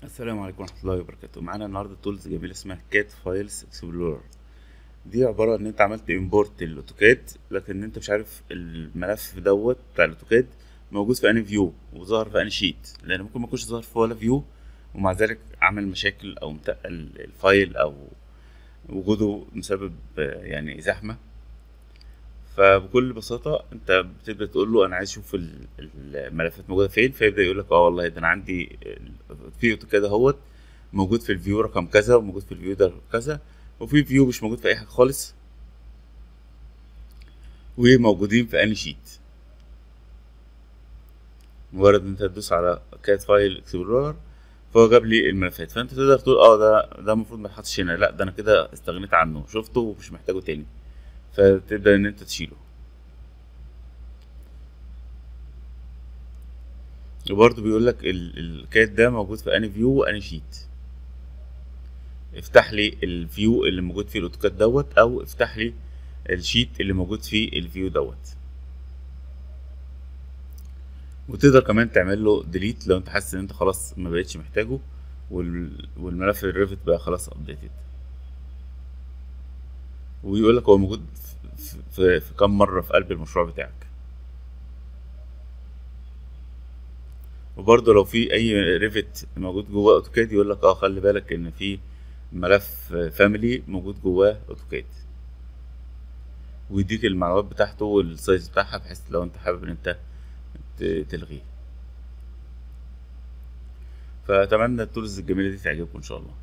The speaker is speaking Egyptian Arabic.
السلام عليكم ورحمة الله وبركاته معانا النهاردة تولز جميلة اسمها كات فايلز اكسبلورر دي عبارة ان انت عملت امبورت الاوتوكاد لكن انت مش عارف الملف دوت بتاع الاوتوكاد موجود في انهي فيو وظهر في انهي شيت لان ممكن ما يكونش ظهر في ولا فيو ومع ذلك عمل مشاكل او متقل الفايل او وجوده مسبب آه، يعني زحمة فبكل بساطة انت بتبدأ تقول له انا عايز اشوف ال- الملفات موجودة فين فيبدأ يقول لك اه والله ده انا عندي ال- في اوتوكاد اهوت موجود في الفيو رقم كذا وموجود في الفيو ده كذا وفي فيو مش موجود في اي حاجة خالص وموجودين في اني شيت مجرد ان انت تدوس على كات فايل اكسبلورر فهو جاب لي الملفات فانت تقدر تقول اه ده ده المفروض ما يتحطش هنا لا ده انا كده استغنيت عنه شفته ومش محتاجه تاني فتبدأ ان انت تشيله وبرضه بيقول لك الكات ده موجود في اني فيو واني شيت افتح لي الفيو اللي موجود فيه الاوتوكاد دوت او افتح لي الشيت اللي موجود فيه الفيو دوت وتقدر كمان تعمل له ديليت لو انت حاسس ان انت خلاص ما بقتش محتاجه وال... والملف الريفت بقى خلاص ابديتد ويقول لك هو موجود في, في, في كم مره في قلب المشروع بتاعك وبرضه لو في اي ريفت موجود جواه اوتوكاد يقول لك اه خلي بالك ان في ملف فاميلي موجود جواه اوتوكاد ويديك المعلومات بتاعته والسايز بتاعها بحيث لو انت حابب ان انت ت- تلغيه فأتمنى التولز الجميلة دي تعجبكم إن شاء الله